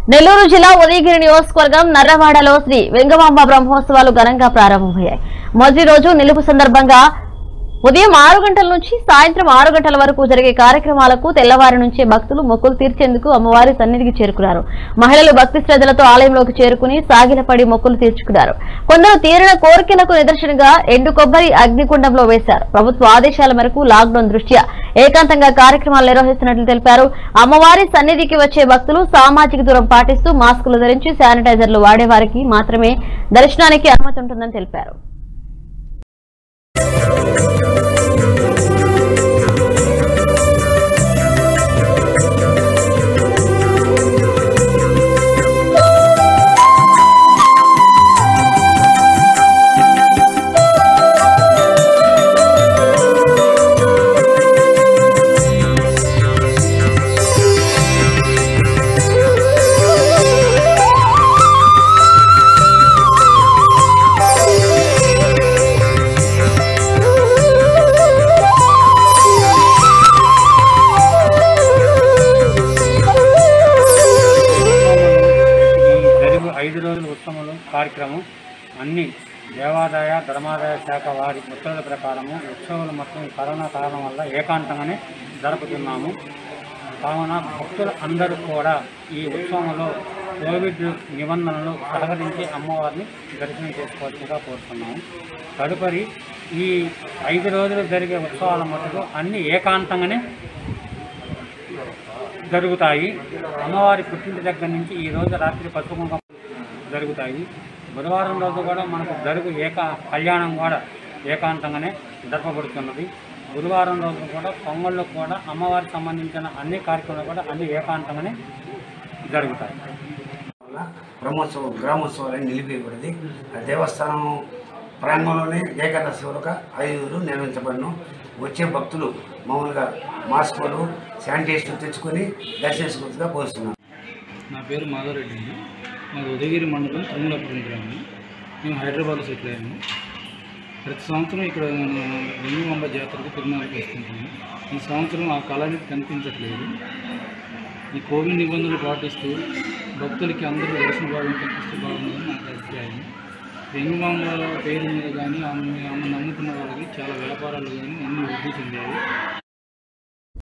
నెల్లూరు జిల్లా ఉదయగిరి నియోజకవర్గం నర్రవాడలో శ్రీ వెంగమాంబ బ్రహ్మోత్సవాలు ఘనంగా ప్రారంభమయ్యాయి మొదటి రోజు నిలుపు సందర్భంగా ఉదయం ఆరు గంటల నుంచి సాయంత్రం ఆరు గంటల వరకు జరిగే కార్యక్రమాలకు తెల్లవారి నుంచే భక్తులు మొక్కులు తీర్చేందుకు అమ్మవారి సన్నిధికి చేరుకున్నారు మహిళలు భక్తి శ్రద్ధలతో ఆలయంలోకి చేరుకుని సాగిలపడి మొక్కులు తీర్చుకున్నారు కొందరు తీరిన కోరికలకు నిదర్శనంగా ఎండు కొబ్బరి అగ్నికుండంలో వేశారు ప్రభుత్వ ఆదేశాల మేరకు లాక్డౌన్ దృష్ట్యా ఏకాంతంగా కార్యక్రమాలు నిర్వహిస్తున్నట్లు తెలిపారు అమ్మవారి సన్నిధికి వచ్చే భక్తులు సామాజిక దూరం పాటిస్తూ మాస్కులు ధరించి శానిటైజర్లు వాడేవారికి మాత్రమే దర్శనానికి అనుమతి ఉంటుందని తెలిపారు ఈ జరుగు ఐదు రోజుల ఉత్సవంలో కార్యక్రమం అన్ని దేవాదాయ ధర్మాదాయ శాఖ వారి ఉత్తర్వుల ప్రకారము ఉత్సవాలు మొత్తం ఈ కరోనా కారణం వల్ల ఏకాంతంగానే జరుపుతున్నాము కావున భక్తులు అందరూ కూడా ఈ ఉత్సవంలో కోవిడ్ నిబంధనలు సహకరించి అమ్మవారిని దర్శనం చేసుకోవాల్సిందిగా కోరుతున్నాము తదుపరి ఈ ఐదు రోజులు జరిగే ఉత్సవాల మటుకు అన్ని ఏకాంతంగానే జరుగుతాయి అమ్మవారి పుట్టింటి దగ్గర నుంచి ఈ రోజు రాత్రి పసుపు కుంకుమ జరుగుతాయి బుధవారం రోజు కూడా మనకు జరుగు ఏకా కళ్యాణం కూడా ఏకాంతంగానే జరపబడుతున్నది గురువారం రోజు కూడా పొంగళ్ళు కూడా అమ్మవారికి సంబంధించిన అన్ని కార్యక్రమాలు కూడా అన్ని ఏకాంతంగానే జరుగుతాయి వల్ల బ్రహ్మోత్సవం గ్రామోత్సవాలని నిలిపివేయబడింది ఆ దేవస్థానం ప్రాంగణంలోనే ఏకాదశి వరకు ఐదుగురు నిర్వహించబడను వచ్చే భక్తులు మామూలుగా మాస్కులు శానిటైజర్ తెచ్చుకొని దర్శించుకుంటుగా పోస్తున్నారు నా పేరు మాధవరెడ్డి అండి మాది ఉదయగిరి మండలం తిరుమలపురం గ్రామం మేము హైదరాబాద్లో సెటిల్ అయ్యాము ప్రతి సంవత్సరం ఇక్కడ నేను వెంగిమాంబ జాతరకు తిరుమలకి వస్తుంటాము ఈ సంవత్సరం ఆ కళ అనేది కనిపించట్లేదు ఈ కోవిడ్ నిబంధనలు పాటిస్తూ భక్తులకి అందరూ దర్శన భాగం కల్పిస్తూ బాగుందని నాకు అభిప్రాయం వెంగిమాంబ పేరు మీద కానీ ఆమె ఆమె నమ్ముకున్న వాళ్ళకి చాలా వ్యాపారాలు కానీ అన్నీ వృద్ధి చెందాయి